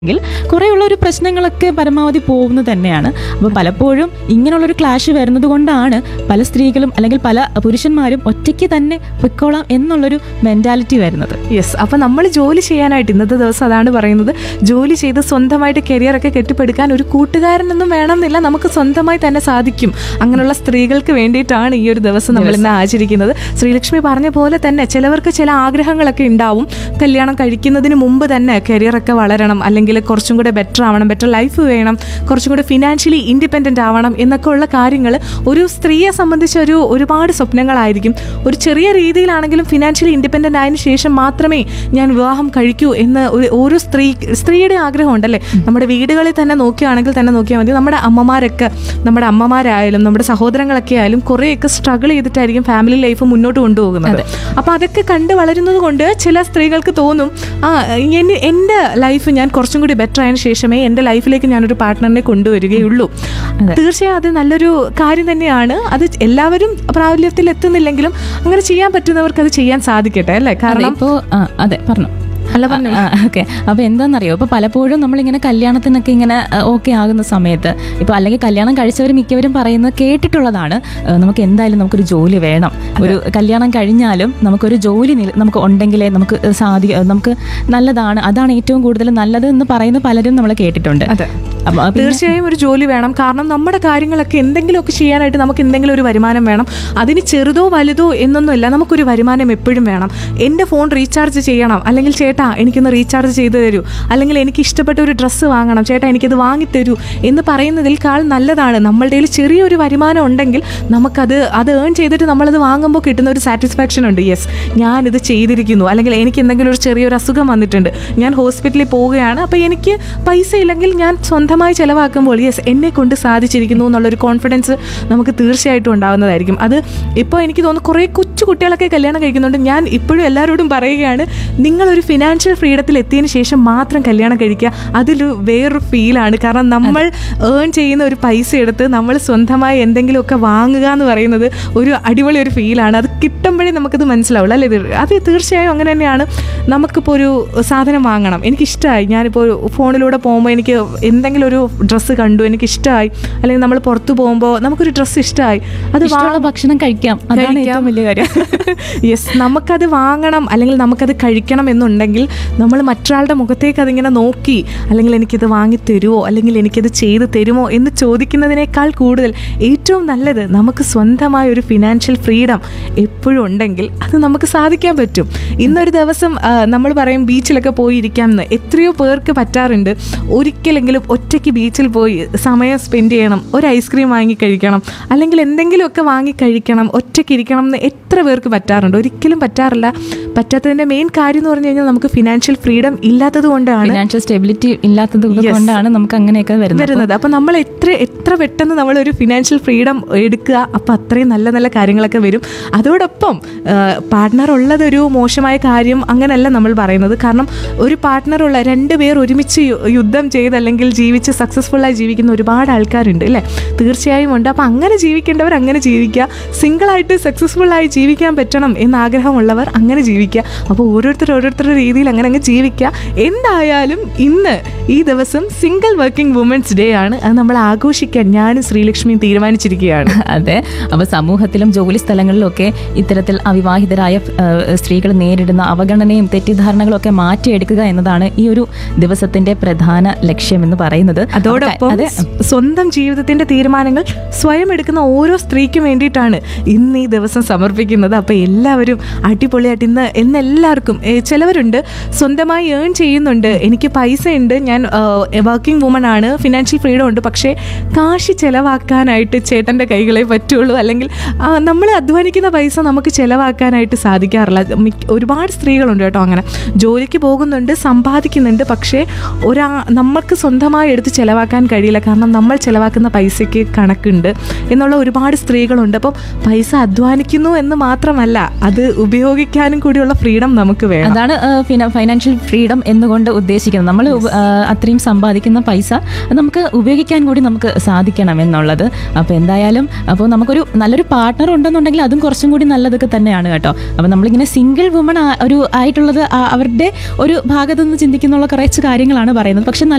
എങ്കിൽ കുറേയുള്ള ഒരു പ്രശ്നങ്ങളൊക്കെ പരമാവധി പോകുന്നത് തന്നെയാണ് അപ്പോൾ പലപ്പോഴും ഇങ്ങനെയുള്ളൊരു ക്ലാഷ് വരുന്നത് കൊണ്ടാണ് പല സ്ത്രീകളും അല്ലെങ്കിൽ പല പുരുഷന്മാരും ഒറ്റയ്ക്ക് തന്നെ പൊയ്ക്കോളാം എന്നുള്ളൊരു മെന്റാലിറ്റി വരുന്നത് യെസ് അപ്പം നമ്മൾ ജോലി ചെയ്യാനായിട്ട് ഇന്നത്തെ ദിവസം അതാണ് പറയുന്നത് ജോലി ചെയ്ത് സ്വന്തമായിട്ട് കരിയറൊക്കെ കെട്ടിപ്പടുക്കാൻ ഒരു കൂട്ടുകാരനൊന്നും വേണമെന്നില്ല നമുക്ക് സ്വന്തമായി തന്നെ സാധിക്കും അങ്ങനെയുള്ള സ്ത്രീകൾക്ക് വേണ്ടിയിട്ടാണ് ഈ ഒരു ദിവസം നമ്മൾ ഇന്ന് ആചരിക്കുന്നത് ശ്രീലക്ഷ്മി പറഞ്ഞ പോലെ തന്നെ ചിലവർക്ക് ചില ആഗ്രഹങ്ങളൊക്കെ ഉണ്ടാവും കല്യാണം കഴിക്കുന്നതിന് മുമ്പ് തന്നെ കരിയറൊക്കെ വളരണം അല്ലെങ്കിൽ കുറച്ചും കൂടെ ബെറ്റർ ആവണം ബെറ്റർ ലൈഫ് വേണം കുറച്ചും കൂടെ ഫിനാൻഷ്യലി ഇൻഡിപെൻഡൻ്റ് ആവണം എന്നൊക്കെ ഉള്ള കാര്യങ്ങൾ ഒരു സ്ത്രീയെ സംബന്ധിച്ച് ഒരു ഒരുപാട് സ്വപ്നങ്ങളായിരിക്കും ഒരു ചെറിയ രീതിയിലാണെങ്കിലും ഫിനാൻഷ്യലി ഇൻഡിപെൻഡൻ്റ് ആയതിനു ശേഷം മാത്രമേ ഞാൻ വിവാഹം കഴിക്കൂ എന്ന് ഒരു ഓരോ സ്ത്രീ സ്ത്രീയുടെ ആഗ്രഹം ഉണ്ടല്ലേ നമ്മുടെ വീടുകളിൽ തന്നെ നോക്കുകയാണെങ്കിൽ തന്നെ നോക്കിയാൽ മതി നമ്മുടെ അമ്മമാരൊക്കെ നമ്മുടെ അമ്മമാരായാലും നമ്മുടെ സഹോദരങ്ങളൊക്കെ ആയാലും കുറേയൊക്കെ സ്ട്രഗിൾ ചെയ്തിട്ടായിരിക്കും ഫാമിലി ലൈഫ് മുന്നോട്ട് കൊണ്ടുപോകുന്നത് അപ്പോൾ അതൊക്കെ കണ്ട് വളരുന്നത് കൊണ്ട് ചില സ്ത്രീകൾക്ക് തോന്നും ആ എൻ- എൻ്റെ ലൈഫ് ഞാൻ കുറച്ചും കൂടി ബെറ്റർ ആയതിനു ശേഷമേ എൻ്റെ ലൈഫിലേക്ക് ഞാനൊരു പാർട്ട്ണറിനെ കൊണ്ടുവരികയുള്ളൂ തീർച്ചയായും അത് നല്ലൊരു കാര്യം തന്നെയാണ് അത് എല്ലാവരും പ്രാബല്യത്തിൽ എത്തുന്നില്ലെങ്കിലും അങ്ങനെ ചെയ്യാൻ പറ്റുന്നവർക്ക് അത് ചെയ്യാൻ സാധിക്കട്ടെ അല്ലേ കാരണം ഇപ്പോൾ അതെ പറഞ്ഞു അല്ല പറഞ്ഞു ഓക്കെ അപ്പൊ എന്താണെന്നറിയോ ഇപ്പൊ പലപ്പോഴും നമ്മളിങ്ങനെ കല്യാണത്തിനൊക്കെ ഇങ്ങനെ ഓക്കെ ആകുന്ന സമയത്ത് ഇപ്പൊ അല്ലെങ്കിൽ കല്യാണം കഴിച്ചവർ മിക്കവരും പറയുന്നത് കേട്ടിട്ടുള്ളതാണ് ഏഹ്, നമുക്ക് എന്തായാലും നമുക്കൊരു ജോലി വേണം ഒരു കല്യാണം കഴിഞ്ഞാലും നമുക്കൊരു ജോലി നില- നമുക്ക് ഉണ്ടെങ്കിലേ നമുക്ക് സാധി നമുക്ക് നല്ലതാണ് അതാണ് ഏറ്റവും കൂടുതൽ നല്ലത് എന്ന് പറയുന്ന പലരും നമ്മൾ കേട്ടിട്ടുണ്ട് അതെ അപ്പൊ പിന്നെ- തീർച്ചയായും ഒരു ജോലി വേണം കാരണം നമ്മുടെ കാര്യങ്ങളൊക്കെ എന്തെങ്കിലുമൊക്കെ ചെയ്യാനായിട്ട് നമുക്ക് എന്തെങ്കിലും ഒരു വരുമാനം വേണം അതിന് ചെറുതോ വലുതോ എന്നൊന്നുമില്ല നമുക്കൊരു വരുമാനം എപ്പോഴും വേണം എൻ്റെ ഫോൺ റീചാർജ് ചെയ്യണം അല്ലെങ്കിൽ ചേട്ടാ എനിക്കൊന്ന് റീചാർജ് ചെയ്ത് തരൂ അല്ലെങ്കിൽ എനിക്ക് ഇഷ്ടപ്പെട്ട ഒരു ഡ്രസ്സ് വാങ്ങണം ചേട്ടാ എനിക്കത് വാങ്ങിത്തരൂ എന്ന് പറയുന്നതിൽക്കാൾ നല്ലതാണ് നമ്മളുടെ കയ്യിൽ ചെറിയൊരു വരുമാനം ഉണ്ടെങ്കിൽ നമുക്കത് അത് ഏൺ ചെയ്തിട്ട് നമ്മളത് വാങ്ങുമ്പോൾ കിട്ടുന്ന ഒരു സാറ്റിസ്ഫാക്ഷൻ ഉണ്ട് യെസ് ഞാനിത് ചെയ്തിരിക്കുന്നു അല്ലെങ്കിൽ എനിക്ക് എന്തെങ്കിലും ഒരു ചെറിയൊരു അസുഖം വന്നിട്ടുണ്ട് ഞാൻ ഹോസ്പിറ്റലിൽ പോവുകയാണ് അപ്പോൾ എനിക്ക് പൈസ ഇല്ലെങ്കിൽ ഞാൻ സ്വന്തമായി ചിലവാക്കുമ്പോൾ യെസ് എന്നെ കൊണ്ട് സാധിച്ചിരിക്കുന്നു എന്നുള്ളൊരു കോൺഫിഡൻസ് നമുക്ക് തീർച്ചയായിട്ടും ഉണ്ടാകുന്നതായിരിക്കും അത് ഇപ്പോൾ എനിക്ക് തോന്നുന്നു കുറേ കൊച്ചു കുട്ടികളൊക്കെ കല്യാണം കഴിക്കുന്നുണ്ട് ഞാൻ ഇപ്പോഴും എല്ലാവരോടും പറയുകയാണ് നിങ്ങളൊരു ഫിനാൻഷ്യൽ ഫ്രീഡത്തിൽ എത്തിയതിന് ശേഷം മാത്രം കല്യാണം കഴിക്കുക അതിലൊരു വേറൊരു ഫീലാണ് കാരണം നമ്മൾ ഏൺ ചെയ്യുന്ന ഒരു പൈസ എടുത്ത് നമ്മൾ സ്വന്തമായി എന്തെങ്കിലുമൊക്കെ വാങ്ങുക എന്ന് പറയുന്നത് ഒരു അടിപൊളി ഒരു ഫീലാണ് അത് കിട്ടുമ്പോഴേ നമുക്കത് മനസ്സിലാവുള്ളൂ അല്ലേ ഇത് അത് തീർച്ചയായും അങ്ങനെ തന്നെയാണ് നമുക്കിപ്പോൾ ഒരു സാധനം വാങ്ങണം എനിക്കിഷ്ടമായി ഞാനിപ്പോൾ ഒരു ഫോണിലൂടെ പോകുമ്പോൾ എനിക്ക് എന്തെങ്കിലും ഒരു ഡ്രസ്സ് കണ്ടു എനിക്ക് ഇഷ്ടമായി അല്ലെങ്കിൽ നമ്മൾ പുറത്ത് പോകുമ്പോൾ നമുക്കൊരു ഡ്രസ്സ് ഇഷ്ടമായി അത് വാ- ഇഷ്ടമുള്ള ഭക്ഷണം കഴിക്കാം അതാണ് കഴിക്കാം. ഏറ്റവും വലിയ കാര്യം യെസ് നമുക്കത് വാങ്ങണം അല്ലെങ്കിൽ നമുക്കത് കഴിക്കണം എന്നുണ്ടെങ്കിൽ നമ്മൾ മറ്റൊരാളുടെ മുഖത്തേക്ക് അതിങ്ങനെ നോക്കി അല്ലെങ്കിൽ എനിക്കിത് വാങ്ങി തരുമോ അല്ലെങ്കിൽ എനിക്കിത് ചെയ്ത് തരുമോ എന്ന് ചോദിക്കുന്നതിനേക്കാൾ കൂടുതൽ ഏറ്റവും നല്ലത് നമുക്ക് സ്വന്തമായ ഒരു ഫിനാൻഷ്യൽ ഫ്രീഡം എപ്പോഴും ഉണ്ടെങ്കിൽ അത് നമുക്ക് സാധിക്കാൻ പറ്റും ഇന്നൊരു ദിവസം ആ, നമ്മൾ പറയും ബീച്ചിലൊക്കെ പോയി ഇരിക്കാമെന്ന് എത്രയോ പേർക്ക് പറ്റാറുണ്ട് ഒരിക്കലെങ്കിലും ഒറ്റയ്ക്ക് ബീച്ചിൽ പോയി സമയം സ്പെൻഡ് ചെയ്യണം ഒരു ഐസ്ക്രീം വാങ്ങി കഴിക്കണം അല്ലെങ്കിൽ എന്തെങ്കിലുമൊക്കെ വാങ്ങി കഴിക്കണം ഒറ്റയ്ക്ക് ഇരിക്കണം എന്ന് എത്ര പേർക്ക് പറ്റാറുണ്ട് ഒരിക്കലും പറ്റാറില്ല പറ്റാത്തതിൻ്റെ മെയിൻ കാര്യം എന്ന് പറഞ്ഞു കഴിഞ്ഞാൽ നമുക്ക് ഫിനാൻഷ്യൽ ഫ്രീഡം ഇല്ലാത്തത് കൊണ്ടാണ് ഫിനാൻഷ്യൽ സ്റ്റെബിലിറ്റി ഇല്ലാത്തത് Yes. കൊണ്ടാണ് നമുക്ക് അങ്ങനെയൊക്കെ വരുന്നത് വരുന്നത് അപ്പം നമ്മൾ എത്ര എത്ര പെട്ടെന്ന് നമ്മൾ ഒരു ഫിനാൻഷ്യൽ ഫ്രീഡം എടുക്കുക അപ്പം അത്രയും നല്ല നല്ല കാര്യങ്ങളൊക്കെ വരും അതോടൊപ്പം പാർട്ട്ണർ ഉള്ളത് ഒരു മോശമായ കാര്യം അങ്ങനെയല്ല നമ്മൾ പറയുന്നത് കാരണം ഒരു പാർട്ട്ണറുള്ള രണ്ട് പേർ ഒരുമിച്ച് യു- യുദ്ധം ചെയ്ത് അല്ലെങ്കിൽ ജീവിച്ച് സക്സസ്ഫുള്ളായി ജീവിക്കുന്ന ഒരുപാട് ആൾക്കാരുണ്ട് അല്ലേ തീർച്ചയായും ഉണ്ട് അപ്പം അങ്ങനെ ജീവിക്കേണ്ടവർ അങ്ങനെ ജീവിക്കുക സിംഗിളായിട്ട് സക്സസ്ഫുള്ളായി ജീവിക്കാൻ പറ്റണം എന്ന് ആഗ്രഹമുള്ളവർ അങ്ങനെ ജീവിക്കുക അപ്പോൾ ഓരോരുത്തർ ഓരോരുത്തരുടെ രീതിയിൽ അങ്ങനെ അങ്ങ് ജീവിക്കുക എന്തായാലും ഇന്ന് ഈ ദിവസം സിംഗിൾ വർക്കിംഗ് വുമൻസ് ഡേ ആണ് അത് നമ്മൾ ആഘോഷിക്കാൻ ഞാനും ശ്രീലക്ഷ്മിയും തീരുമാനിച്ചിരിക്കുകയാണ് അതെ അപ്പൊ സമൂഹത്തിലും ജോലി സ്ഥലങ്ങളിലും ഒക്കെ ഇത്തരത്തിൽ അവിവാഹിതരായ ഏഹ്, സ്ത്രീകൾ നേരിടുന്ന അവഗണനയും തെറ്റിദ്ധാരണകളും ഒക്കെ മാറ്റിയെടുക്കുക എന്നതാണ് ഈ ഒരു ദിവസത്തിന്റെ പ്രധാന ലക്ഷ്യം എന്ന് പറയുന്നത് അതോടൊപ്പം അതെ സ്വന്തം ജീവിതത്തിന്റെ തീരുമാനങ്ങൾ സ്വയം എടുക്കുന്ന ഓരോ സ്ത്രീക്കും വേണ്ടിയിട്ടാണ് ഇന്ന് ഈ ദിവസം സമർപ്പിക്കുന്നത് അപ്പോൾ എല്ലാവരും അടിപൊളിയായിട്ട് ഇന്ന് ഇന്ന് എല്ലാവർക്കും ഏ, ചിലവരുണ്ട് സ്വന്തമായി ഏൺ ചെയ്യുന്നുണ്ട് എനിക്ക് പൈസ ഉണ്ട് ഞാൻ വർക്കിംഗ് വുമൺ ആണ് ഫിനാൻഷ്യൽ ഫ്രീഡം ഉണ്ട് പക്ഷേ കാശ് ചിലവാക്കാനായിട്ട് ചേട്ടൻ്റെ കൈകളെ പറ്റുള്ളൂ അല്ലെങ്കിൽ നമ്മൾ അധ്വാനിക്കുന്ന പൈസ നമുക്ക് ചിലവാക്കാനായിട്ട് സാധിക്കാറില്ല മിക്ക- ഒരുപാട് സ്ത്രീകളുണ്ട് കേട്ടോ അങ്ങനെ ജോലിക്ക് പോകുന്നുണ്ട് സമ്പാദിക്കുന്നുണ്ട് പക്ഷേ ഒരാ നമുക്ക് സ്വന്തമായി എടുത്ത് ചിലവാക്കാൻ കഴിയില്ല കാരണം നമ്മൾ ചിലവാക്കുന്ന പൈസയ്ക്ക് കണക്കുണ്ട് എന്നുള്ള ഒരുപാട് സ്ത്രീകളുണ്ട് അപ്പം പൈസ അധ്വാനിക്കുന്നു എന്ന് മാത്രമല്ല അത് ഉപയോഗിക്കാനും കൂടിയുള്ള ഫ്രീഡം നമുക്ക് വേണം അതാണ് ഫൈനാൻഷ്യൽ ഫ്രീഡം എന്നുകൊണ്ട് ഉദ്ദേശിക്കുന്നത് നമ്മൾ അത്രയും സമ്പാദിക്കുന്ന പൈസ അത് നമുക്ക് ഉപയോഗിക്കാൻ കൂടി നമുക്ക് സാധിക്കണം എന്നുള്ളത് അപ്പോൾ എന്തായാലും അപ്പോൾ നമുക്കൊരു നല്ലൊരു പാർട്ട്ണർ ഉണ്ടെന്നുണ്ടെങ്കിൽ അതും കുറച്ചും കൂടി നല്ലതൊക്കെ തന്നെയാണ് കേട്ടോ അപ്പോൾ നമ്മളിങ്ങനെ സിംഗിൾ വുമൺ ഒരു ആയിട്ടുള്ളത് ആ- അവരുടെ ഒരു ഭാഗത്തുനിന്ന് ചിന്തിക്കുന്നുള്ള കുറച്ച് കാര്യങ്ങളാണ് പറയുന്നത് പക്ഷെ നല്ല